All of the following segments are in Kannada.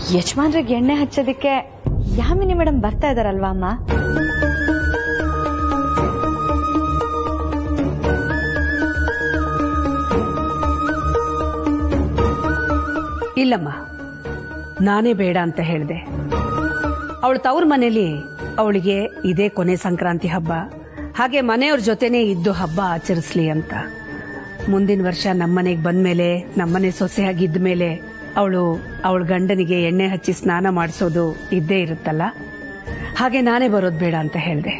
ಯಜಮಾನ್ರಿಗೆ ಎಣ್ಣೆ ಹಚ್ಚೋದಿಕ್ಕೆ ಯಾಮಿನಿ ಮೇಡಮ್ ಬರ್ತಾ ಇದಾರಲ್ವಾ ಅಮ್ಮ ಇಲ್ಲಮ್ಮ ನಾನೇ ಬೇಡ ಅಂತ ಹೇಳಿದೆ ಅವಳ ತವ್ರ ಮನೇಲಿ ಅವಳಿಗೆ ಇದೇ ಕೊನೆ ಸಂಕ್ರಾಂತಿ ಹಬ್ಬ ಹಾಗೆ ಮನೆಯವ್ರ ಜೊತೆನೇ ಇದ್ದು ಹಬ್ಬ ಆಚರಿಸ್ಲಿ ಅಂತ ಮುಂದಿನ ವರ್ಷ ನಮ್ಮನೆಗೆ ಬಂದ್ಮೇಲೆ ನಮ್ಮನೆ ಸೊಸೆಯಾಗಿದ್ದ ಮೇಲೆ ಅವಳು ಅವಳ ಗಂಡನಿಗೆ ಎಣ್ಣೆ ಹಚ್ಚಿ ಸ್ನಾನ ಮಾಡಿಸೋದು ಇದ್ದೇ ಇರುತ್ತಲ್ಲ ಹಾಗೆ ನಾನೇ ಬರೋದು ಬೇಡ ಅಂತ ಹೇಳಿದೆ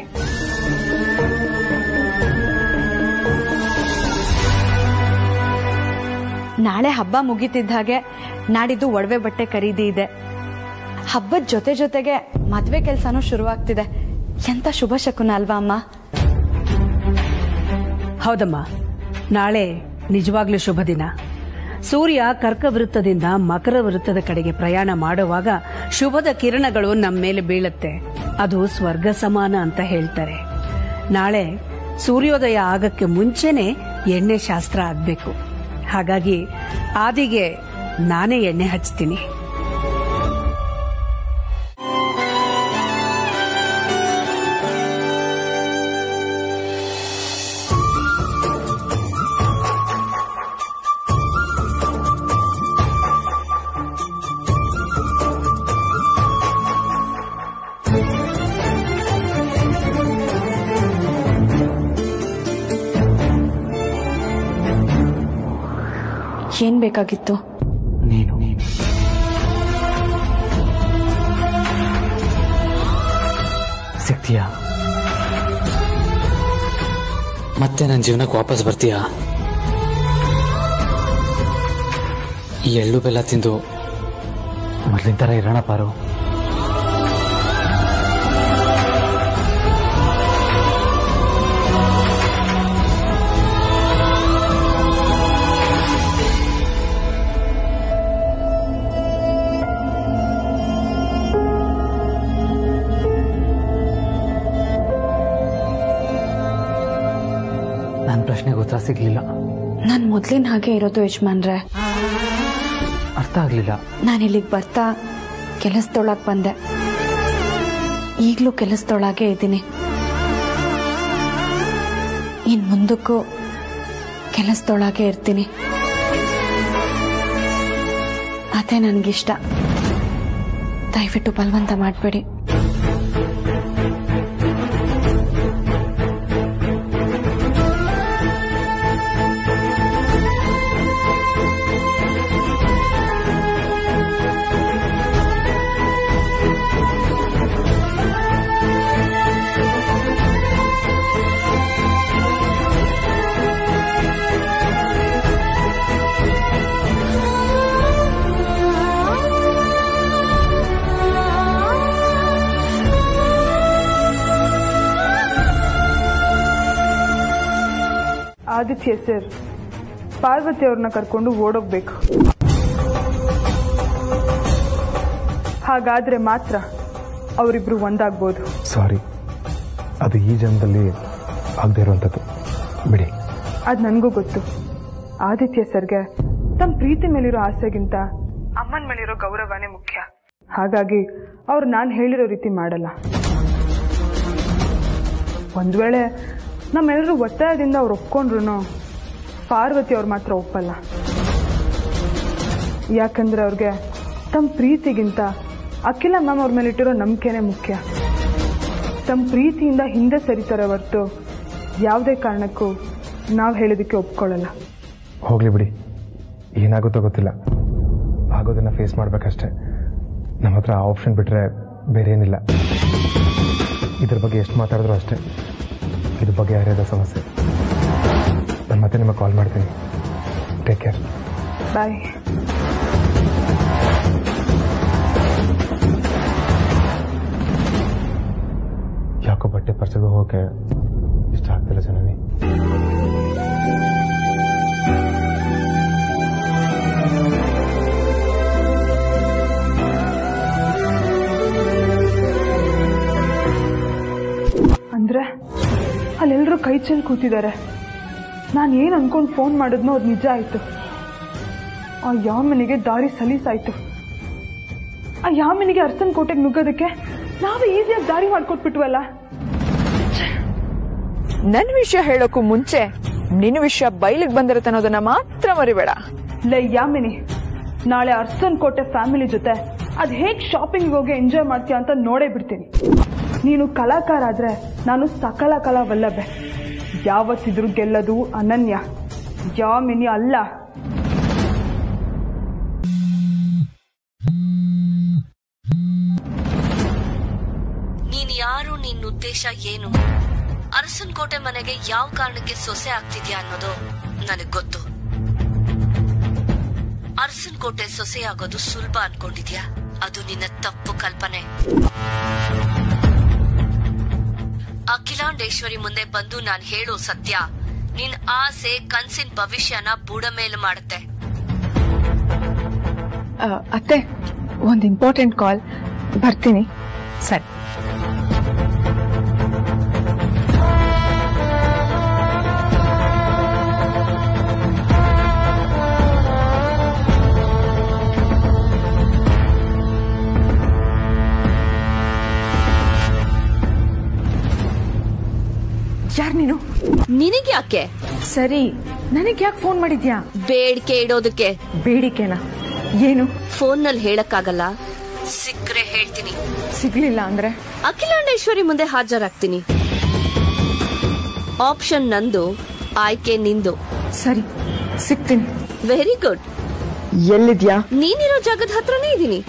ನಾಳೆ ಹಬ್ಬ ಮುಗಿತಿದ್ದ ಹಾಗೆ ನಾಡಿದ್ದು ಒಡವೆ ಬಟ್ಟೆ ಖರೀದಿ ಇದೆ ಹಬ್ಬದ ಜೊತೆ ಜೊತೆಗೆ ಮದ್ವೆ ಕೆಲ್ಸನೂ ಶುರುವಾಗ್ತಿದೆ ಎಂತ ಶುಭ ಶಕುನ ಅಲ್ವಾ ಅಮ್ಮ ಹೌದಮ್ಮ ನಾಳೆ ನಿಜವಾಗ್ಲೂ ಶುಭ ದಿನ ಸೂರ್ಯ ಕರ್ಕ ವೃತ್ತದಿಂದ ಮಕರ ವೃತ್ತದ ಕಡೆಗೆ ಪ್ರಯಾಣ ಮಾಡುವಾಗ ಶುಭದ ಕಿರಣಗಳು ನಮ್ಮ ಮೇಲೆ ಬೀಳುತ್ತೆ ಅದು ಸ್ವರ್ಗ ಸಮಾನ ಅಂತ ಹೇಳ್ತಾರೆ ನಾಳೆ ಸೂರ್ಯೋದಯ ಆಗಕ್ಕೆ ಮುಂಚೆನೆ ಎಣ್ಣೆ ಶಾಸ್ತ್ರ ಆಗ್ಬೇಕು ಹಾಗಾಗಿ ಆದಿಗೆ ನಾನೇ ಎಣ್ಣೆ ಹಚ್ತೀನಿ ಏನ್ ಬೇಕಾಗಿತ್ತು ನೀನು ಸಿಗ್ತೀಯಾ ಮತ್ತೆ ನನ್ನ ಜೀವನಕ್ಕೆ ವಾಪಸ್ ಬರ್ತೀಯಾ ಈ ಎಳ್ಳು ಬೆಲ್ಲ ತಿಂದು ಮೊದಲಿನ ಥರ ಇರೋಣ ಪಾರು ನನ್ನ ಪ್ರಶ್ನೆಗೆ ಉತ್ತರ ಸಿಗ್ಲಿಲ್ಲ ನಾನ್ ಮೊದ್ಲಿನ ಹಾಗೆ ಇರೋದು ಯಜಮಾನ್ರೆ ಅರ್ಥ ಆಗ್ಲಿಲ್ಲ ನಾನು ಇಲ್ಲಿಗೆ ಬರ್ತಾ ಕೆಲಸದೊಳಗ್ ಬಂದೆ ಈಗಲೂ ಕೆಲಸದೊಳಗೆ ಇದ್ದೀನಿ ಇನ್ ಮುಂದಕ್ಕೂ ಕೆಲಸದೊಳಗೆ ಇರ್ತೀನಿ ಅದೇ ನನಗಿಷ್ಟ ದಯವಿಟ್ಟು ಬಲವಂತ ಮಾಡಬೇಡಿ ಆದಿತ್ಯ ಸರ್ ಪಾರ್ವತಿ ಅವ್ರನ್ನ ಕರ್ಕೊಂಡು ಓಡೋಗ್ಬೇಕು ಹಾಗಾದ್ರೆ ಮಾತ್ರ ಅವರಿಬ್ರು ಒಂದಾಗ್ಬೋದು ಸಾರಿ ಅದು ಈ ಜನ್ಮದಲ್ಲಿ ಆಗದೆ ಇರುವಂಥದ್ದು ಬಿಡಿ ಅದು ನನಗೂ ಗೊತ್ತು ಆದಿತ್ಯ ಸರ್ಗೆ ತಮ್ಮ ಪ್ರೀತಿ ಮೇಲಿರೋ ಆಸೆಗಿಂತ ಅಮ್ಮನ ಮೇಲಿರೋ ಗೌರವನೇ ಮುಖ್ಯ ಹಾಗಾಗಿ ಅವ್ರು ನಾನು ಹೇಳಿರೋ ರೀತಿ ಮಾಡಲ್ಲ ಒಂದ್ ವೇಳೆ ನಮ್ಮೆಲ್ಲರೂ ಒತ್ತಾಯದಿಂದ ಅವ್ರು ಒಪ್ಕೊಂಡ್ರು ಪಾರ್ವತಿ ಅವ್ರು ಮಾತ್ರ ಒಪ್ಪಲ್ಲ ಯಾಕಂದ್ರೆ ಅವ್ರಿಗೆ ತಮ್ಮ ಪ್ರೀತಿಗಿಂತ ಅಖಿಲ ಮ್ಯಾಮ್ ಅವ್ರ ಮೇಲೆ ಇಟ್ಟಿರೋ ನಂಬಿಕೆನೇ ಮುಖ್ಯ ತಮ್ಮ ಪ್ರೀತಿಯಿಂದ ಹಿಂದೆ ಸರಿತಾರೆ ಹೊರತು ಯಾವುದೇ ಕಾರಣಕ್ಕೂ ನಾವು ಹೇಳೋದಕ್ಕೆ ಒಪ್ಕೊಳ್ಳಲ್ಲ ಹೋಗ್ಲಿ ಬಿಡಿ ಏನಾಗುತ್ತೋ ಗೊತ್ತಿಲ್ಲ ಆಗೋದನ್ನ ಫೇಸ್ ಮಾಡ್ಬೇಕಷ್ಟೇ ನಮ್ಮ ಹತ್ರ ಆಪ್ಷನ್ ಬಿಟ್ರೆ ಬೇರೆ ಏನಿಲ್ಲ ಇದ್ರ ಬಗ್ಗೆ ಎಷ್ಟು ಮಾತಾಡಿದ್ರು ಅಷ್ಟೇ ಇದ್ರ ಬಗ್ಗೆ ಯಾರ್ಯಾದ ಸಮಸ್ಯೆ ನಾನು ಮತ್ತೆ ನಿಮಗೆ ಕಾಲ್ ಮಾಡ್ತೀನಿ ಟೇಕ್ ಕೇರ್ ಬಾಯ್ ಯಾಕೋ ಬಟ್ಟೆ ಪರ್ಸೆಗೆ ಹೋಗೋಕೆ ಇಷ್ಟ ಆಗ್ತಿಲ್ಲ ಜನನಿ ಅಂದ್ರೆ ಅಲ್ಲೆಲ್ಲರೂ ಕೈ ಚೆಲ್ಲಿ ಕೂತಿದ್ದಾರೆ ನಾನು ಏನು ಅನ್ಕೊಂಡು ಫೋನ್ ಮಾಡಿದ್ನೋ ಅದು ನಿಜ ಆಯ್ತು ಆ ಯಾವ ಮನೆಗೆ ದಾರಿ ಸಲೀಸಾಯ್ತು ಆ ಯಾಮಿನಿಗೆ ಅರ್ಸನ್ ಕೋಟೆಗೆ ನುಗ್ಗೋದಕ್ಕೆ ನಾವೇ ಈಸಿಯಾಗಿ ದಾರಿ ಮಾಡ್ಕೊಟ್ಬಿಟ್ವಲ್ಲ ನನ್ ವಿಷಯ ಹೇಳೋಕ್ಕೂ ಮುಂಚೆ ನಿನ್ನ ವಿಷಯ ಬಯಲಿಗೆ ಬಂದಿರುತ್ತೆ ಅನ್ನೋದನ್ನ ಮಾತ್ರ ಮರಿಬೇಡ ಲೈ ಯಾಮಿನಿ ನಾಳೆ ಅರ್ಸನ್ ಕೋಟೆ ಫ್ಯಾಮಿಲಿ ಜೊತೆ ಅದ್ ಹೇಗ್ ಶಾಪಿಂಗ್ ಹೋಗಿ ಎಂಜಾಯ್ ಮಾಡ್ತೀಯ ಅಂತ ನೋಡೇ ಬಿಡ್ತೀನಿ ನೀನು ಕಲಾಕಾರ ಆದ್ರೆ ನಾನು ಸಕಲ ಕಲಾ ವಲ್ಲಭೆ ಯಾವತ್ತಿದ್ರು ಗೆಲ್ಲದು ಅನನ್ಯ ಯಾಮಿನಿ ಅಲ್ಲ ನೀನ್ ಯಾರು ನಿನ್ ಉದ್ದೇಶ ಏನು ಅರಸನ್ ಕೋಟೆ ಮನೆಗೆ ಯಾವ ಕಾರಣಕ್ಕೆ ಸೊಸೆ ಆಗ್ತಿದ್ಯಾ ಅನ್ನೋದು ನನಗ್ ಗೊತ್ತು ಅರಸನ್ ಕೋಟೆ ಸೊಸೆ ಆಗೋದು ಸುಲಭ ಅನ್ಕೊಂಡಿದ್ಯಾ ಅದು ನಿನ್ನ ತಪ್ಪು ಕಲ್ಪನೆ ಅಖಿಲಾಂಡೇಶ್ವರಿ ಮುಂದೆ ಬಂದು ನಾನ್ ಹೇಳೋ ಸತ್ಯ ನಿನ್ ಆಸೆ ಕನ್ಸಿನ ಭವಿಷ್ಯನ ಬುಡ ಮೇಲು ಮಾಡುತ್ತೆ ಆ, ಅತ್ತೆ ಒಂದ್ ಇಂಪಾರ್ಟೆಂಟ್ ಕಾಲ್ ಬರ್ತೀನಿ ಸರಿ ಯಾರ್ ನೀನು ನಿನಗ್ಯಾಕೆ ಸರಿ ನನಗ್ ಯಾಕೆ ಫೋನ್ ಮಾಡಿದ್ಯಾ ಬೇಡಿಕೆ ಇಡೋದಕ್ಕೆ ಬೇಡಿಕೆನಾ ಏನು ಫೋನ್ ನಲ್ಲಿ ಹೇಳಕ್ಕಾಗಲ್ಲ ಸಿಕ್ಕ್ರೆ ಹೇಳ್ತೀನಿ ಸಿಗ್ಲಿಲ್ಲ ಅಂದ್ರೆ ಅಖಿಲಾಂಡೇಶ್ವರಿ ಮುಂದೆ ಹಾಜರಾಗ್ತೀನಿ ಆಪ್ಷನ್ ನಂದು ಆಯ್ಕೆ ನಿಂದು ಸರಿ ಸಿಗ್ತೀನಿ ವೆರಿ ಗುಡ್ ಎಲ್ಲಿದ್ಯಾ ನೀನಿರೋ ಜಾಗದ ಹತ್ರನೇ ಇದೀನಿ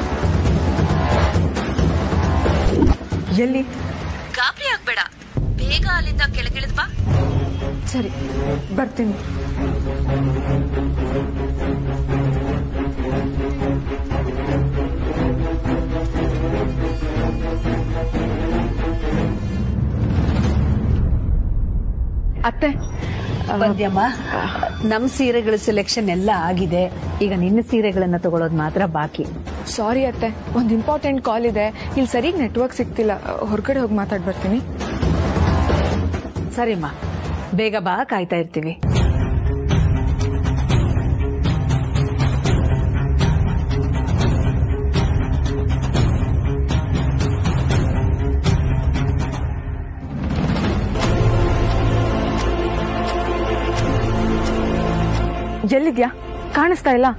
ಎಲ್ಲಿ ಗಾಬರಿ ಆಗ್ಬೇಡ ಬೇಗ ಅಲ್ಲಿಂದ ಕೆಳಗಿಳಿದ್ ಬಾ ಸರಿ ಬರ್ತೀನಿ ಅತ್ತೆ ಆ, ಬಂದ್ಯಮ್ಮ ನಮ್ ಸೀರೆಗಳ ಸೆಲೆಕ್ಷನ್ ಎಲ್ಲ ಆಗಿದೆ ಈಗ ನಿನ್ನ ಸೀರೆಗಳನ್ನ ತಗೊಳ್ಳೋದು ಮಾತ್ರ ಬಾಕಿ ಸಾರಿ ಅತ್ತೆ ಒಂದ್ ಇಂಪಾರ್ಟೆಂಟ್ ಕಾಲ್ ಇದೆ ಇಲ್ಲಿ ಸರಿಗ್ ನೆಟ್ವರ್ಕ್ ಸಿಗ್ತಿಲ್ಲ ಹೊರಗಡೆ ಹೋಗಿ ಮಾತಾಡ್ ಬರ್ತೀನಿ ಸರಿಮ್ಮ ಬೇಗ ಬಾ ಕಾಯ್ತಾ ಇರ್ತೀವಿ ಎಲ್ಲಿದ್ಯಾ ಕಾಣಿಸ್ತಾ ಇಲ್ಲ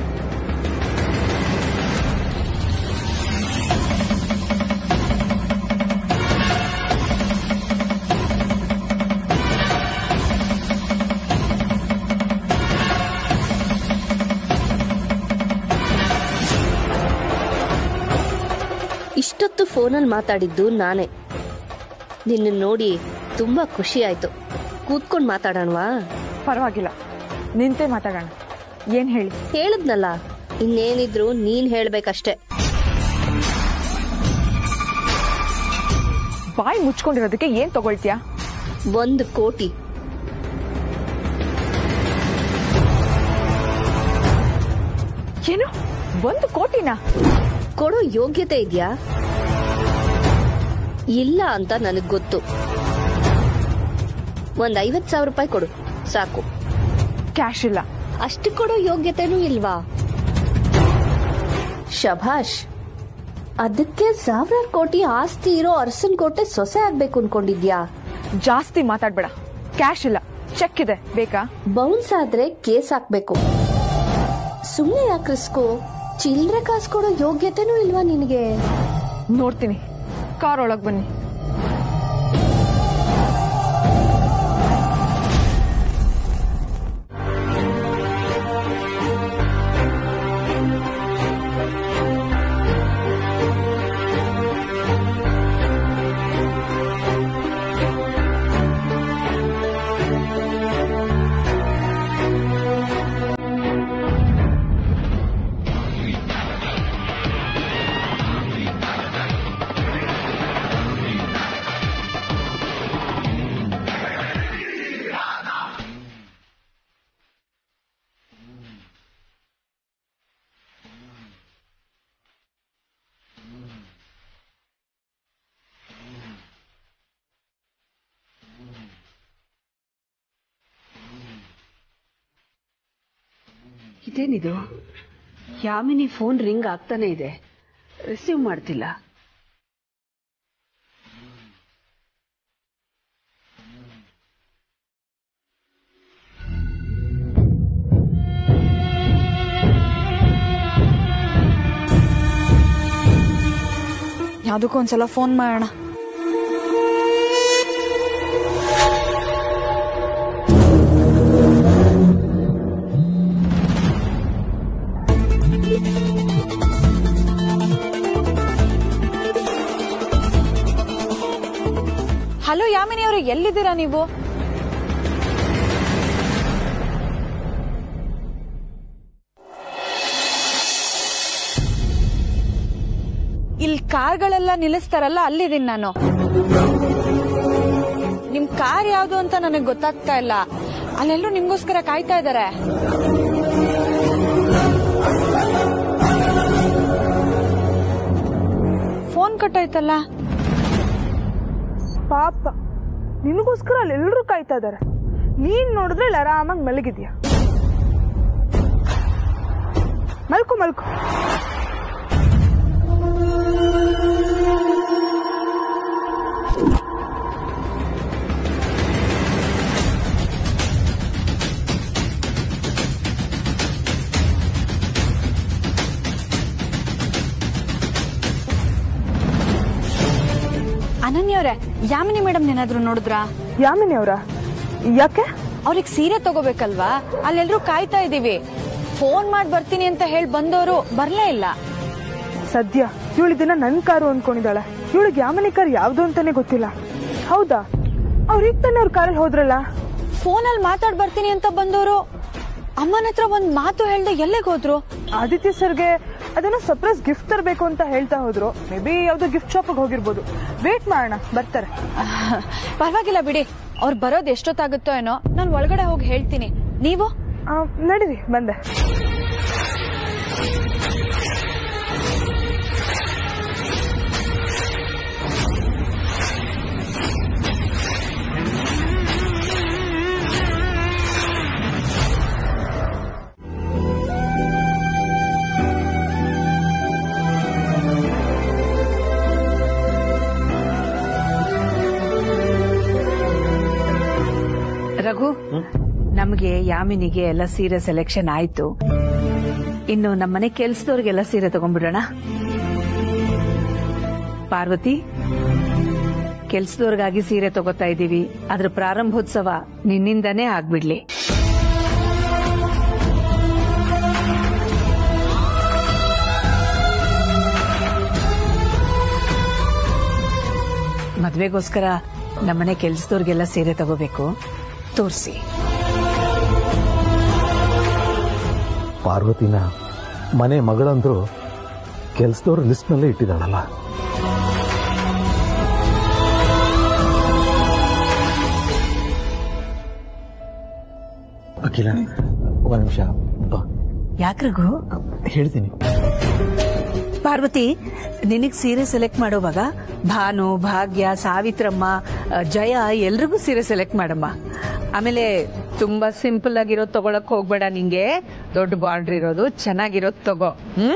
ಇಷ್ಟೊತ್ತು ಫೋನಲ್ಲಿ ಮಾತಾಡಿದ್ದು ನಾನೇ ನಿನ್ನ ನೋಡಿ ತುಂಬಾ ಖುಷಿ ಆಯ್ತು ಕೂತ್ಕೊಂಡ್ ಮಾತಾಡೋಣವಾ ಪರವಾಗಿಲ್ಲ ನಿಂತೆ ಮಾತಾಡೋಣ ಏನ್ ಹೇಳಿ ಹೇಳದ್ನಲ್ಲ ಇನ್ನೇನಿದ್ರು ನೀನ್ ಹೇಳ್ಬೇಕಷ್ಟೆ ಬಾಯಿ ಮುಚ್ಕೊಂಡಿರೋದಕ್ಕೆ ಏನ್ ತಗೊಳ್ತೀಯಾ ಒಂದು ಕೋಟಿ ಏನು ಒಂದು ಕೋಟಿನಾ ಕೊಡೋ ಯೋಗ್ಯತೆ ಇದ್ಯಾ ಇಲ್ಲ ಅಂತ ನನಗ್ ಗೊತ್ತು ಒಂದ್ ಐವತ್ ಸಾವಿರ ರೂಪಾಯಿ ಕೊಡು ಸಾಕು ಕ್ಯಾಶ್ ಇಲ್ಲ ಅಷ್ಟು ಕೊಡೋ ಯೋಗ್ಯತೆನೂ ಇಲ್ವಾ ಶಭಾಷ್ ಅದಕ್ಕೆ ಸಾವಿರಾರು ಕೋಟಿ ಆಸ್ತಿ ಇರೋ ಅರಸನ್ ಕೋಟೆ ಸೊಸೆ ಆಗ್ಬೇಕು ಅನ್ಕೊಂಡಿದ್ಯಾ ಜಾಸ್ತಿ ಮಾತಾಡ್ಬೇಡ ಕ್ಯಾಶ್ ಇಲ್ಲ ಚೆಕ್ ಇದೆ ಬೇಕಾ ಬೌನ್ಸ್ ಆದ್ರೆ ಕೇಸ್ ಹಾಕ್ಬೇಕು ಸುಮ್ನೆ ಯಾಕೆ ರಿಸ್ಕು ಚಿಲ್ರೆ ಕಾಸು ಕೊಡೋ ಯೋಗ್ಯತೆನೂ ಇಲ್ವಾ ನಿನಗೆ ನೋಡ್ತೀನಿ ಕಾರ್ ಒಳಗ್ ಬನ್ನಿ ಇದೇನಿದು ಯಾಮಿನಿ ಫೋನ್ ರಿಂಗ್ ಆಗ್ತಾನೆ ಇದೆ ರಿಸೀವ್ ಮಾಡ್ತಿಲ್ಲ ಯಾವುದಕ್ಕೂ ಒಂದ್ಸಲ ಫೋನ್ ಮಾಡೋಣ ಹಲೋ ಯಾಮಿನಿ ಅವರು ಎಲ್ಲಿದ್ದೀರಾ ನೀವು ಇಲ್ಲಿ ಕಾರ್ಗಳೆಲ್ಲ ನಿಲ್ಲಿಸ್ತಾರಲ್ಲ ಅಲ್ಲಿದ್ದೀನಿ ನಾನು ನಿಮ್ ಕಾರ್ ಯಾವ್ದು ಅಂತ ನನಗೆ ಗೊತ್ತಾಗ್ತಾ ಇಲ್ಲ ಅಲ್ಲೆಲ್ಲರೂ ನಿಮ್ಗೋಸ್ಕರ ಕಾಯ್ತಾ ಇದ್ದಾರೆ ಫೋನ್ ಕಟ್ಟಾಯ್ತಲ್ಲ ಪಾಪ ನಿನಗೋಸ್ಕರ ಅಲ್ಲಿ ಎಲ್ಲರೂ ಕಾಯ್ತಾ ಇದ್ದಾರೆ ನೀನ್ ನೋಡಿದ್ರೆ ಇಲ್ಲಿ ಆರಾಮಾಗಿ ಮಲಗಿದ್ಯಾ ಮಲ್ಕೊ ಮಲ್ಕೊ ಅನನ್ಯವ್ರೆ ಯಾಮಿನಿ ಮೇಡಮ್ ಏನಾದ್ರು ನೋಡಿದ್ರಾ ಯಾಮಿನಿ ಅವರ ಯಾಕೆ ಅವ್ರಿಗೆ ಸೀರೆ ತಗೋಬೇಕಲ್ವಾ ಅಲ್ಲೆಲ್ಲರೂ ಕಾಯ್ತಾ ಇದೀವಿ ಫೋನ್ ಮಾಡಿ ಬರ್ತೀನಿ ಅಂತ ಹೇಳಿ ಬಂದವರು ಬರ್ಲೇ ಇಲ್ಲ ಸದ್ಯ ಇವಳು ಇದನ್ನ ನನ್ ಕಾರು ಅನ್ಕೊಂಡಿದ್ದಾಳೆ ಇವಳಿಗೆ ಯಾಮನಿ ಕಾರ್ ಯಾವ್ದು ಅಂತಾನೆ ಗೊತ್ತಿಲ್ಲ ಹೌದಾ ಅವ್ರ ಈಗ ತಾನೆ ಅವ್ರ ಕಾರಲ್ಲಿ ಹೋದ್ರಲ್ಲ ಫೋನಲ್ಲಿ ಮಾತಾಡ್ ಬರ್ತೀನಿ ಅಂತ ಬಂದವರು ಅಮ್ಮನ ಹತ್ರ ಒಂದ್ ಮಾತು ಹೇಳ್ದೆ ಎಲ್ಲಿಗೆ ಹೋದ್ರು ಆದಿತ್ಯ ಸರ್ಗೆ ಅದನ್ನ ಸರ್ಪ್ರೈಸ್ ಗಿಫ್ಟ್ ತರಬೇಕು ಅಂತ ಹೇಳ್ತಾ ಹೋದ್ರು ಮೇ ಬಿ ಯಾವ್ದೋ ಗಿಫ್ಟ್ ಶಾಪಿಗೆ ಹೋಗಿರ್ಬೋದು ವೇಟ್ ಮಾಡೋಣ ಬರ್ತಾರೆ ಪರವಾಗಿಲ್ಲ ಬಿಡಿ ಅವ್ರು ಬರೋದ್ ಎಷ್ಟೊತ್ತಾಗುತ್ತೋ ಏನೋ ನಾನು ಒಳಗಡೆ ಹೋಗಿ ಹೇಳ್ತೀನಿ ನೀವು ಆ, ನಡೀರಿ ಬಂದೆ ರಘು ನಮಗೆ ಯಾಮಿನಿಗೆ ಎಲ್ಲ ಸೀರೆ ಸೆಲೆಕ್ಷನ್ ಆಯ್ತು ಇನ್ನು ನಮ್ಮನೆ ಕೆಲ್ಸದವ್ರಿಗೆಲ್ಲ ಸೀರೆ ತಗೊಂಡ್ಬಿಡೋಣ ಪಾರ್ವತಿ ಕೆಲ್ಸದವ್ರಿಗಾಗಿ ಸೀರೆ ತಗೋತಾ ಇದ್ದೀವಿ ಅದ್ರ ಪ್ರಾರಂಭೋತ್ಸವ ನಿನ್ನಿಂದನೇ ಆಗ್ಬಿಡ್ಲಿ ಮದ್ವೆಗೋಸ್ಕರ ನಮ್ಮನೆ ಕೆಲ್ಸದವ್ರಿಗೆಲ್ಲ ಸೀರೆ ತಗೋಬೇಕು ತೋರಿಸಿ ಪಾರ್ವತಿನ ಮನೆ ಮಗಳಂದ್ರು ಕೆಲ್ಸದವ್ರ ಲಿಸ್ಟ್ನಲ್ಲೇ ಇಟ್ಟಿದ್ದಾಳಲ್ಲ ಅಖಿಲ ಒಂದು ನಿಮಿಷ ಬಾ ಯಾಕ್ರಿಗೂ ಹೇಳ್ತೀನಿ ಪಾರ್ವತಿ ನಿನಗ್ ಸೀರೆ ಸೆಲೆಕ್ಟ್ ಮಾಡೋವಾಗ ಭಾನು ಭಾಗ್ಯ ಸಾವಿತ್ರಮ್ಮ ಅ, ಜಯ ಎಲ್ರಿಗೂ ಸೀರೆ ಸೆಲೆಕ್ಟ್ ಮಾಡಮ್ಮ ಆಮೇಲೆ ತುಂಬಾ ಸಿಂಪಲ್ ಆಗಿರೋದು ತಗೊಳಕ್ ಹೋಗ್ಬೇಡ ನಿಂಗೆ ದೊಡ್ಡ ಬಾರ್ಡ್ರ್ ಇರೋದು ಚೆನ್ನಾಗಿರೋದು ತಗೋ ಹ್ಮ್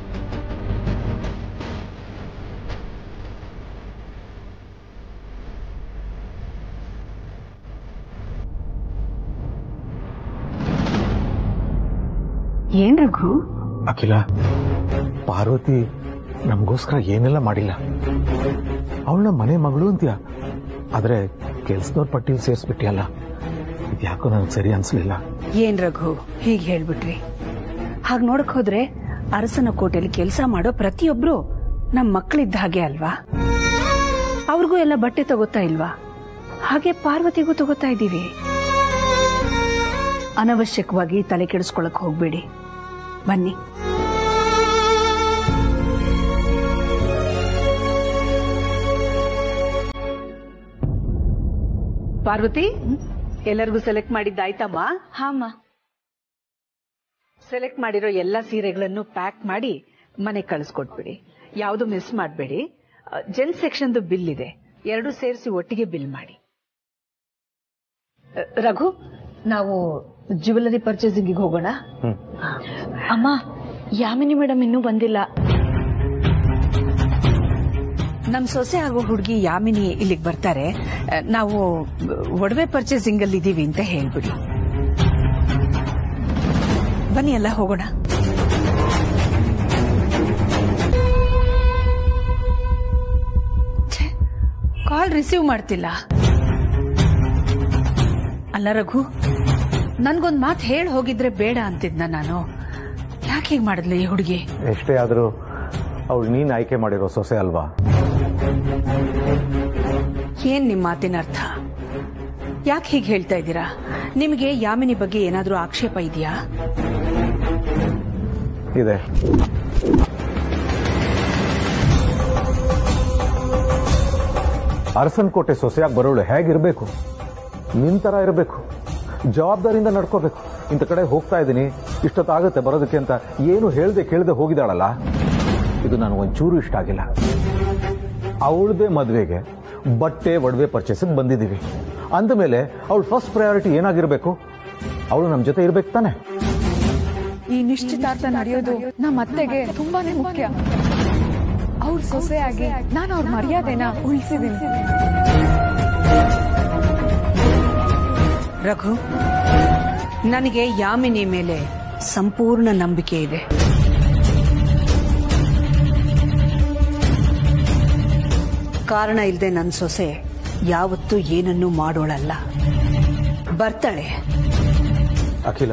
ಏನ್ ರಘು ಅಖಿಲ ಪಾರ್ವತಿ ನಮಗೋಸ್ಕರ ಏನೆಲ್ಲ ಮಾಡಿಲ್ಲ ಅವಳನ್ನ ಮನೆ ಮಗಳು ಅಂತೀಯ ಆದ್ರೆ ಕೆಲ್ಸದವ್ರ ಪಟ್ಟಿಲಿ ಸೇರಿಸ್ಬಿಟ್ಟಿಯಲ್ಲ ಇದ್ಯಾಕೋ ನನಗೆ ಸರಿ ಅನ್ಸ್ಲಿಲ್ಲ ಏನ್ ರಘು ಹೀಗೆ ಹೇಳ್ಬಿಟ್ರಿ ಹಾಗ್ ನೋಡಕ್ ಹೋದ್ರೆ ಅರಸನ ಕೋಟೆಯಲ್ಲಿ ಕೆಲಸ ಮಾಡೋ ಪ್ರತಿಯೊಬ್ರು ನಮ್ ಮಕ್ಕಳಿದ್ದ ಹಾಗೆ ಅಲ್ವಾ ಅವ್ರಿಗೂ ಎಲ್ಲ ಬಟ್ಟೆ ತಗೋತಾ ಇಲ್ವಾ ಹಾಗೆ ಪಾರ್ವತಿಗೂ ತಗೋತಾ ಇದ್ದೀವಿ ಅನವಶ್ಯಕವಾಗಿ ತಲೆ ಕೆಡಿಸ್ಕೊಳಕ್ ಹೋಗ್ಬೇಡಿ ಬನ್ನಿ ಪಾರ್ವತಿ ಎಲ್ಲರಿಗೂ ಸೆಲೆಕ್ಟ್ ಮಾಡಿದ್ದಾಯ್ತಮ್ಮ ಹಾಮ್ಮ ಸೆಲೆಕ್ಟ್ ಮಾಡಿರೋ ಎಲ್ಲ ಸೀರೆಗಳನ್ನು ಪ್ಯಾಕ್ ಮಾಡಿ ಮನೆ ಕಳಿಸ್ಕೊಟ್ಬಿಡಿ ಯಾವುದು ಮಿಸ್ ಮಾಡಬೇಡಿ ಜೆಂಟ್ ಸೆಕ್ಷನ್ದು ಬಿಲ್ ಇದೆ ಎರಡು ಸೇರಿಸಿ ಒಟ್ಟಿಗೆ ಬಿಲ್ ಮಾಡಿ ಅ, ರಘು ನಾವು ಜ್ಯುವೆಲರಿ ಪರ್ಚೇಸಿಂಗ್ ಹೋಗೋಣ ಅಮ್ಮ ಯಾಮಿನಿ ಮೇಡಮ್ ಇನ್ನೂ ಬಂದಿಲ್ಲ ನಮ್ ಸೊಸೆ ಆಗೋ ಹುಡುಗಿ ಯಾಮಿನಿ ಇಲ್ಲಿಗೆ ಬರ್ತಾರೆ ಆ, ನಾವು ಒಡವೆ ಪರ್ಚೇಸಿಂಗ್ ಅಲ್ಲಿ ಇದೀವಿ ಅಂತ ಹೇಳ್ಬಿಡಿ ಬನ್ನಿ ಎಲ್ಲ ಹೋಗೋಣ ಕಾಲ್ ರಿಸೀವ್ ಮಾಡ್ತಿಲ್ಲ ಅಲ್ಲ ರಘು ನನ್ಗೊಂದ್ ಮಾತು ಹೇಳಿ ಹೋಗಿದ್ರೆ ಬೇಡ ಅಂತಿದ್ನ ನಾನು ಯಾಕೆ ಹೀಗ್ ಮಾಡಿದ್ಲು ಈ ಹುಡುಗಿ ಎಷ್ಟೇ ಆದರೂ ಅವಳು ನೀನು ಆಯ್ಕೆ ಮಾಡಿರೋ ಸೊಸೆ ಅಲ್ವಾ ಏನ್ ನಿಮ್ ಮಾತಿನ ಅರ್ಥ ಯಾಕೆ ಹೀಗೆ ಹೇಳ್ತಾ ಇದ್ದೀರಾ ನಿಮಗೆ ಯಾಮಿನಿ ಬಗ್ಗೆ ಏನಾದ್ರೂ ಆಕ್ಷೇಪ ಇದೆಯಾ ಇದೆ ಅರಸನಕೋಟೆ ಸೊಸೆಯಾಗಿ ಬರೋಳು ಹೇಗಿರಬೇಕು ನಿಂತರ ಇರಬೇಕು ಜವಾಬ್ದಾರಿಯಿಂದ ನಡ್ಕೋಬೇಕು ಇಂಥ ಕಡೆ ಹೋಗ್ತಾ ಇದ್ದೀನಿ ಇಷ್ಟೊತ್ತಾಗುತ್ತೆ ಬರೋದಕ್ಕೆ ಅಂತ ಏನು ಹೇಳ್ದೆ ಕೇಳದೆ ಹೋಗಿದಾಳಲ್ಲ ಇದು ನನಗೆ ಒಂಚೂರು ಇಷ್ಟ ಆಗಿಲ್ಲ ಅವಳದೇ ಮದುವೆಗೆ ಬಟ್ಟೆ ಒಡವೆ ಪರ್ಚೇಸಿಗೆ ಬಂದಿದ್ದೀವಿ ಅಂದಮೇಲೆ ಅವಳು ಫಸ್ಟ್ ಪ್ರಯಾರಿಟಿ ಏನಾಗಿರಬೇಕು ಅವಳು ನಮ್ಮ ಜೊತೆ ಇರ್ಬೇಕು ತಾನೆ ಈ ನಿಶ್ಚಿತಾರ್ಥ ನಡೆಯೋದು ನಮ್ಮ ಅತ್ತೆಗೆ ತುಂಬಾನೇ ಮುಖ್ಯ ಅವ್ರ ಸೊಸೆಯಾಗಿ ನಾನು ಅವ್ರ ಮರ್ಯಾದೆನ ಉಳಿಸಿದ್ದೀನಿ ರಘು ನನಗೆ ಯಾಮಿನಿ ಮೇಲೆ ಸಂಪೂರ್ಣ ನಂಬಿಕೆ ಇದೆ ಕಾರಣ ಇಲ್ಲದೆ ನನ್ನ ಸೊಸೆ ಯಾವತ್ತೂ ಏನನ್ನೂ ಮಾಡೋಳಲ್ಲ ಬರ್ತಾಳೆ ಅಖಿಲ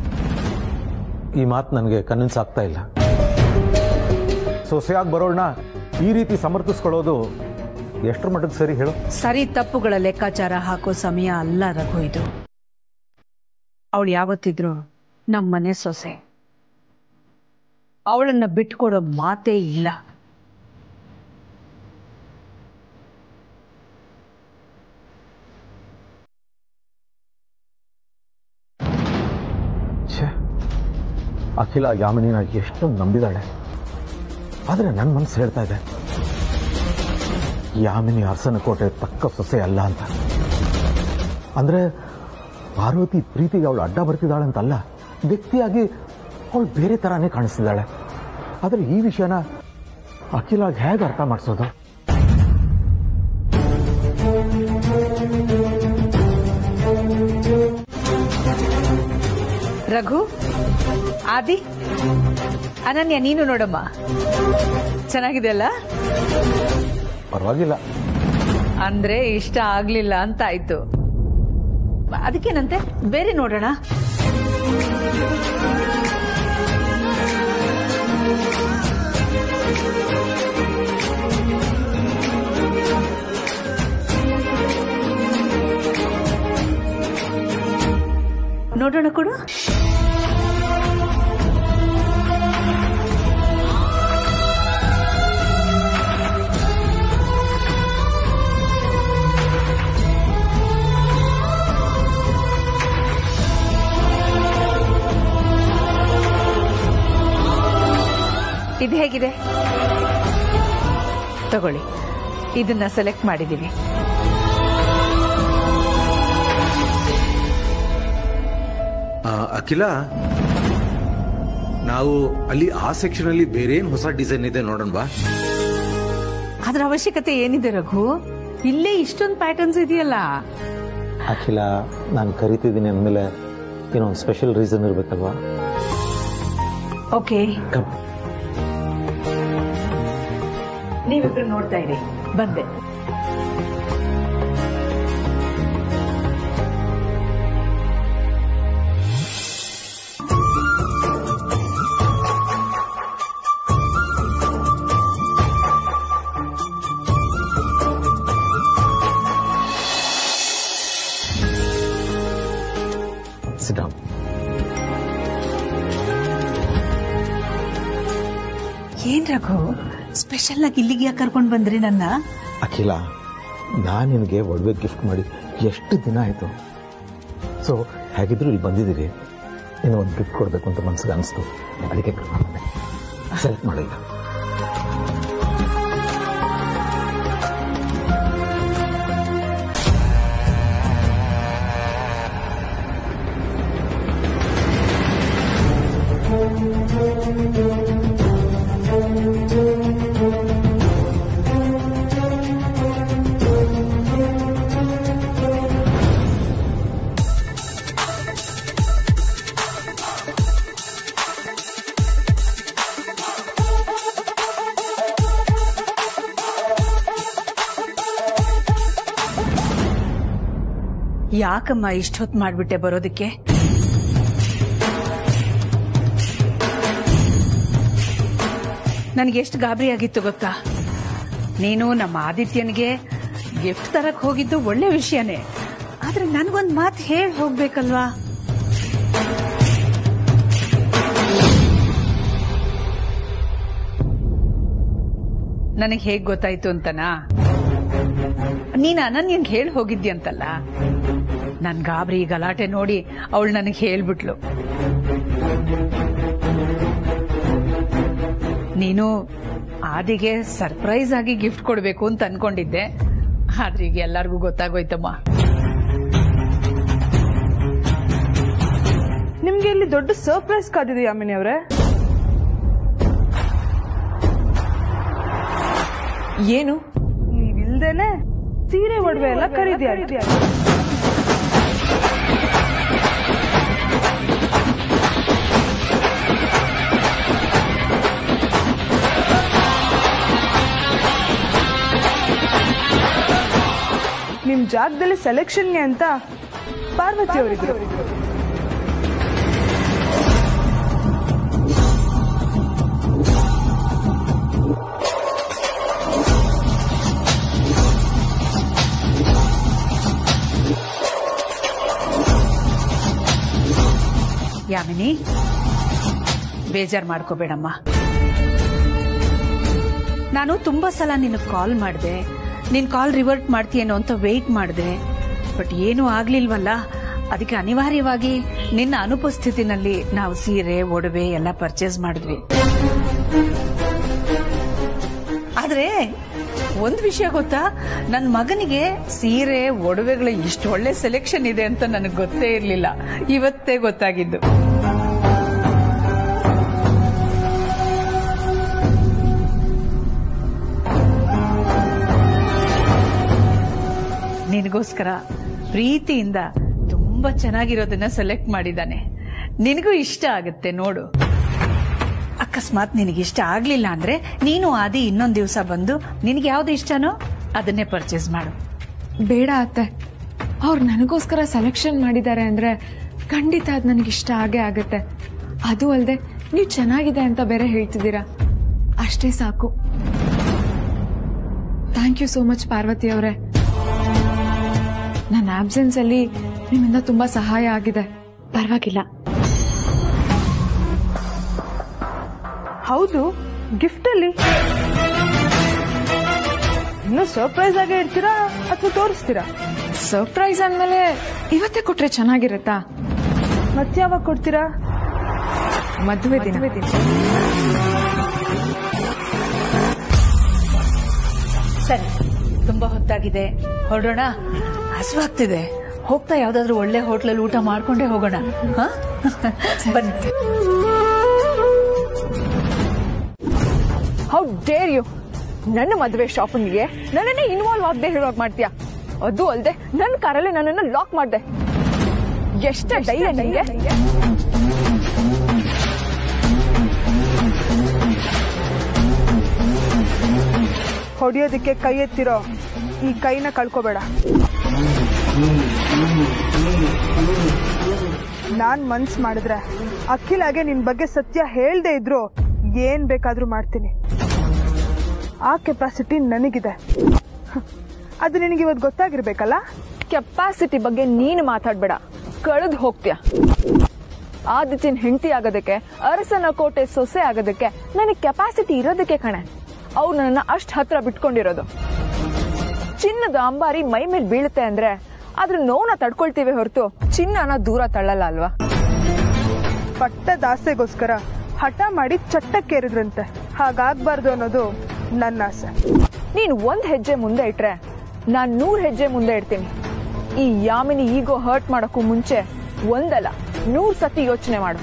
ಈ ಮಾತು ನನಗೆ ಕನ್ವಿನ್ಸ್ ಆಗ್ತಾ ಇಲ್ಲ ಸೊಸೆಯಾಗಿ ಬರೋಳನ್ನ ಈ ರೀತಿ ಸಮರ್ಥಿಸ್ಕೊಳ್ಳೋದು ಎಷ್ಟರ ಮಟ್ಟಕ್ಕೆ ಸರಿ ಹೇಳು ಸರಿ ತಪ್ಪುಗಳ ಲೆಕ್ಕಾಚಾರ ಹಾಕೋ ಸಮಯ ಅಲ್ಲ ರಘು ಇದು ಅವಳು ಯಾವತ್ತಿದ್ರು ನಮ್ಮನೆ ಸೊಸೆ ಅವಳನ್ನ ಬಿಟ್ಕೊಡೋ ಮಾತೇ ಇಲ್ಲ ಛೇ ಅಖಿಲ ಯಾಮಿನಿನ ಎಷ್ಟೊಂದು ನಂಬಿದಾಳೆ ಆದರೆ ನನ್ನ ಮನಸ್ಸು ಹೇಳ್ತಾ ಇದೆ ಯಾಮಿನಿ ಅರಸನಕೋಟೆ ತಕ್ಕ ಸೊಸೆ ಅಲ್ಲ ಅಂತ ಅಂದ್ರೆ ಪಾರ್ವತಿ ಪ್ರೀತಿಗೆ ಅವಳು ಅಡ್ಡ ಬರ್ತಿದ್ದಾಳೆ ಅಂತಲ್ಲ ವ್ಯಕ್ತಿಯಾಗಿ ಅವಳು ಬೇರೆ ತರಾನೇ ಕಾಣಿಸ್ತಿದ್ದಾಳೆ ಆದರೆ ಈ ವಿಷಯನ ಅಖಿಲ ಹೇಗೆ ಅರ್ಥ ಮಾಡಿಸೋದು ರಘು ಆದಿ ಅನನ್ಯ ನೀನು ನೋಡಮ್ಮ ಚೆನ್ನಾಗಿದೆ ಅಲ್ಲ ಪರವಾಗಿಲ್ಲ ಅಂದ್ರೆ ಇಷ್ಟ ಆಗ್ಲಿಲ್ಲ ಅಂತ ಆಯ್ತು ಅದಕ್ಕೇನಂತೆ ಬೇರೆ ನೋಡೋಣ ನೋಡೋಣ ಕೊಡು ಇದು ಹೇಗಿದೆ ತಗೊಳ್ಳಿ ಇದನ್ನ ಸೆಲೆಕ್ಟ್ ಮಾಡಿದೀವಿ ಆ, ಅಖಿಲ ನಾವು ಅಲ್ಲಿ ಆ ಸೆಕ್ಷನ್ ಅಲ್ಲಿ ಬೇರೆ ಏನ್ ಹೊಸ ಡಿಸೈನ್ ಇದೆ ನೋಡೋಣವಾ ಅದ್ರ ಅವಶ್ಯಕತೆ ಏನಿದೆ ರಘು ಇಲ್ಲೇ ಇಷ್ಟೊಂದು ಪ್ಯಾಟರ್ನ್ಸ್ ಇದೆಯಲ್ಲ ಅಖಿಲ ನಾನು ಕರಿತಿದ್ದೀನಿ ಅಂದಮೇಲೆ ಏನೋ ಒಂದು ಸ್ಪೆಷಲ್ ರೀಸನ್ ಇರಬೇಕಲ್ವಾ ಓಕೆ ಕಮ್ ನೀವಿಬ್ರು ನೋಡ್ತಾ ಇರಿ ಬಂದೆ ಸಿಡಾಮ್ ಏನ್ ರಘು ಸ್ಪೆಷಲ್ ಆಗಿ ಇಲ್ಲಿಗೆ ಯಾಕೆ ಕರ್ಕೊಂಡ್ ಬಂದ್ರಿ ನನ್ನ ಅಖಿಲ ನಾನು ನಿನಗೆ ಒಡವೆ ಗಿಫ್ಟ್ ಮಾಡಿ ಎಷ್ಟು ದಿನ ಆಯಿತು ಸೊ ಹೇಗಿದ್ರು ಇಲ್ಲಿ ಬಂದಿದ್ದೀರಿ ಏನೋ ಒಂದು ಗಿಫ್ಟ್ ಕೊಡಬೇಕು ಅಂತ ಮನಸ್ಸಿಗೆ ಅನಿಸ್ತು ಅದಕ್ಕೆ ಸೆಲೆಕ್ಟ್ ಮಾಡಿಲ್ಲ ಯಾಕಮ್ಮ ಇಷ್ಟೊತ್ತು ಮಾಡ್ಬಿಟ್ಟೆ ಬರೋದಕ್ಕೆ ನನಗೆ ಎಷ್ಟು ಗಾಬರಿ ಆಗಿತ್ತು ಗೊತ್ತಾ ನೀನು ನಮ್ಮ ಆದಿತ್ಯನಿಗೆ ಗಿಫ್ಟ್ ತರಕ್ ಹೋಗಿದ್ದು ಒಳ್ಳೆ ವಿಷಯನೇ ಆದ್ರೆ ನನ್ಗೊಂದ್ ಮಾತು ಹೇಳಿ ಹೋಗ್ಬೇಕಲ್ವಾ ನನಗೆ ಹೇಗ್ ಗೊತ್ತಾಯ್ತು ಅಂತನಾ ನೀನ್ ಅನನ್ಯಂಗ್ ಹೇಳಿ ಹೋಗಿದ್ಯಂತಲ್ಲ ನನ್ ಗಾಬರಿ ಗಲಾಟೆ ನೋಡಿ ಅವಳು ನನಗೆ ಹೇಳ್ಬಿಟ್ಲು ನೀನು ಆದಿಗೆ ಸರ್ಪ್ರೈಸ್ ಆಗಿ ಗಿಫ್ಟ್ ಕೊಡ್ಬೇಕು ಅಂತ ಅನ್ಕೊಂಡಿದ್ದೆ ಆದ್ರೆ ಈಗ ಎಲ್ಲಾರ್ಗೂ ಗೊತ್ತಾಗೋಯ್ತಮ್ಮ ನಿಮ್ಗೆ ಇಲ್ಲಿ ದೊಡ್ಡ ಸರ್ಪ್ರೈಸ್ ಕಾದಿದೆ ಯಾಮಿನಿ ಅವರೇ ಏನು ನೀವಿಲ್ದೇನೆ ಸೀರೆ ಒಡವೆ ಎಲ್ಲ ಖರೀದಿ ಆಗಿದೆ ನಿಮ್ ಜಾಗದಲ್ಲಿ ಸೆಲೆಕ್ಷನ್ಗೆ ಅಂತ ಪಾರ್ವತಿ ಅವರಿದ್ರು ಯಾಮಿನಿ ಬೇಜಾರ್ ಮಾಡ್ಕೋಬೇಡಮ್ಮ ನಾನು ತುಂಬಾ ಸಲ ನಿನಗೆ ಕಾಲ್ ಮಾಡಿದೆ ನಿನ್ ಕಾಲ್ ರಿವರ್ಟ್ ಮಾಡ್ತೀಯೇನೋ ಅಂತ ವೆಯ್ಟ್ ಮಾಡಿದೆ ಬಟ್ ಏನೂ ಆಗ್ಲಿಲ್ವಲ್ಲ ಅದಕ್ಕೆ ಅನಿವಾರ್ಯವಾಗಿ ನಿನ್ನ ಅನುಪಸ್ಥಿತಿನಲ್ಲಿ ನಾವು ಸೀರೆ ಒಡವೆ ಎಲ್ಲ ಪರ್ಚೇಸ್ ಮಾಡಿದ್ವಿ ಆದ್ರೆ ಒಂದ್ ವಿಷಯ ಗೊತ್ತಾ ನನ್ನ ಮಗನಿಗೆ ಸೀರೆ ಒಡವೆಗಳ ಇಷ್ಟು ಒಳ್ಳೆ ಸೆಲೆಕ್ಷನ್ ಇದೆ ಅಂತ ನನಗೆ ಗೊತ್ತೇ ಇರ್ಲಿಲ್ಲ ಇವತ್ತೇ ಗೊತ್ತಾಗಿದ್ದು ನಿನಗೋಸ್ಕರ ಪ್ರೀತಿಯಿಂದ ತುಂಬಾ ಚೆನ್ನಾಗಿರೋದನ್ನ ಸೆಲೆಕ್ಟ್ ಮಾಡಿದ್ದಾನೆ ನಿನಗೂ ಇಷ್ಟ ಆಗುತ್ತೆ ನೋಡು ಅಕಸ್ಮಾತ್ ನಿನಗಿಷ್ಟ ಆಗ್ಲಿಲ್ಲ ಅಂದ್ರೆ ನೀನು ಆದಿ ಇನ್ನೊಂದ್ ದಿವಸ ಬಂದು ನಿನಗೆ ಯಾವ್ದು ಇಷ್ಟನೋ ಅದನ್ನೇ ಪರ್ಚೇಸ್ ಮಾಡು ಬೇಡ ಅತ್ತೆ ಅವ್ರು ನನಗೋಸ್ಕರ ಸೆಲೆಕ್ಷನ್ ಮಾಡಿದ್ದಾರೆ ಅಂದ್ರೆ ಖಂಡಿತ ಅದು ನನಗಿಷ್ಟ ಆಗೇ ಆಗತ್ತೆ ಅದು ಅಲ್ಲದೆ ನೀವು ಚೆನ್ನಾಗಿದೆ ಅಂತ ಬೇರೆ ಹೇಳ್ತಿದ್ದೀರಾ ಅಷ್ಟೇ ಸಾಕು thank you so much Parvati ಅವರೇ ನನ್ನ ಆಬ್ಸೆನ್ಸ್ ಅಲ್ಲಿ ನಿಮ್ಮಿಂದ ತುಂಬಾ ಸಹಾಯ ಆಗಿದೆ ಪರವಾಗಿಲ್ಲ ಹೌದು ಗಿಫ್ಟ್ ಅಲ್ಲಿ ಇನ್ನು ಸರ್ಪ್ರೈಸ್ ಆಗೇ ಇಡ್ತೀರಾ ಅಥವಾ ತೋರಿಸ್ತೀರಾ ಸರ್ಪ್ರೈಸ್ ಅಂದ್ಮೇಲೆ ಇವತ್ತೇ ಕೊಟ್ರೆ ಚೆನ್ನಾಗಿರುತ್ತಾ ಮತ್ತೆ ಯಾವಾಗ ಕೊಡ್ತೀರಾ ಮದುವೆ ದಿನ ಸರಿ ತುಂಬಾ ಹೊತ್ತಾಗಿದೆ ಹೊರಡೋಣ ಹಸುವಾಗ್ತಿದೆ ಹೋಗ್ತಾ ಯಾವ್ದಾದ್ರು ಒಳ್ಳೆ ಹೋಟ್ಲಲ್ಲಿ ಊಟ ಮಾಡ್ಕೊಂಡೇ ಹೋಗೋಣ ಹಾ? ಬನ್ನಿ ಹೌ ಡೇರ್ ಯು ನನ್ನ ಮದುವೆ ಶಾಪಿಂಗ್ಗೆ ನನ್ನನ್ನೇ ಇನ್ವಾಲ್ವ್ ಆಗದೆ ಹೇಳುವಾಗ ಮಾಡ್ತೀಯಾ ಅದು ಅಲ್ಲದೆ ನನ್ನ ಕಾರಲ್ಲೇ ನನ್ನನ್ನು ಲಾಕ್ ಮಾಡ್ದೆ ಎಷ್ಟ ಧೈರ್ಯ ನಿಂಗೆ ಹೊಡಿಯೋದಕ್ಕೆ ಕೈ ಎತ್ತಿರೋ ಈ ಕೈನ ಕಳ್ಕೋಬೇಡ ನಾನ್ ಮನ್ಸ್ ಮಾಡಿದ್ರೆ ಅಖಿಲಾಗೆ ನಿನ್ ಬಗ್ಗೆ ಸತ್ಯ ಹೇಳ್ದೆ ಇದ್ರು ಏನ್ ಬೇಕಾದ್ರೂ ಮಾಡ್ತೀನಿ ಆ ಕೆಪಾಸಿಟಿ ನನಗಿದೆ ಹ, ಅದು ನಿನಗೆ ಇವತ್ತು ಗೊತ್ತಾಗಿರ್ಬೇಕಲ್ಲ ಕೆಪಾಸಿಟಿ ಬಗ್ಗೆ ನೀನು ಮಾತಾಡ್ಬೇಡ ಕಳೆದು ಹೋಗ್ತೀಯ ಆದಿತ್ಯನ್ ಹೆಂಡತಿ ಆಗೋದಕ್ಕೆ ಅರಸನ ಕೋಟೆ ಸೊಸೆ ಆಗೋದಕ್ಕೆ ನನಗೆ ಕೆಪಾಸಿಟಿ ಇರೋದಕ್ಕೆ ಕಣೆ ಅವ್ರು ನನ್ನ ಅಷ್ಟ್ ಹತ್ರ ಬಿಟ್ಕೊಂಡಿರೋದು ಚಿನ್ನದ ಅಂಬಾರಿ ಮೈ ಮೇಲೆ ಬೀಳುತ್ತೆ ಅಂದ್ರೆ ಅದ್ರ ನೋವನ್ನ ತಡ್ಕೊಳ್ತೀವಿ ಹೊರತು ಚಿನ್ನನ ದೂರ ತಳ್ಳಲ್ಲ ಅಲ್ವಾ ಪಟ್ಟದ ಆಸೆಗೋಸ್ಕರ ಹಠ ಮಾಡಿ ಚಟ್ಟಕ್ಕೇರಿದ್ರಂತೆ ಹಾಗಾಗ್ಬಾರ್ದು ಅನ್ನೋದು ನನ್ನ ಆಸೆ ನೀನ್ ಒಂದ್ ಹೆಜ್ಜೆ ಮುಂದೆ ಇಟ್ರೆ ನಾನ್ ನೂರ್ ಹೆಜ್ಜೆ ಮುಂದೆ ಇಡ್ತೀನಿ ಈ ಯಾಮಿನಿ ಈಗೋ ಹರ್ಟ್ ಮಾಡಕ್ಕೂ ಮುಂಚೆ ಒಂದಲ್ಲ ನೂರ್ ಸತಿ ಯೋಚನೆ ಮಾಡು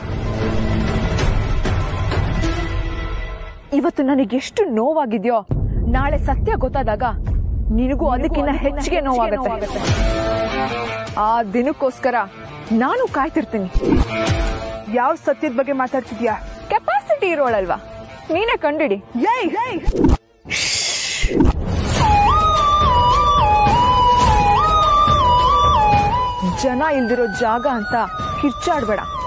ಇವತ್ತು ನನಗೆಷ್ಟು ನೋವಾಗಿದ್ಯೋ ನಾಳೆ ಸತ್ಯ ಗೊತ್ತಾದಾಗ ನಿನಗೂ ಅದಕ್ಕಿಂತ ಹೆಚ್ಚಿಗೆ ನೋವಾಗುತ್ತೆ ಆ ದಿನಕ್ಕೋಸ್ಕರ ನಾನು ಕಾಯ್ತಿರ್ತೀನಿ ಯಾವ ಸತ್ಯದ ಬಗ್ಗೆ ಮಾತಾಡ್ತಿದ್ಯಾ ಕೆಪಾಸಿಟಿ ಇರೋಳಲ್ವಾ ನೀನೇ ಕಂಡಿಡಿ ಏಯ್ ಜನ ಇಲ್ದಿರೋ ಜಾಗ ಅಂತ ಕಿರ್ಚಾಡ್ಬೇಡ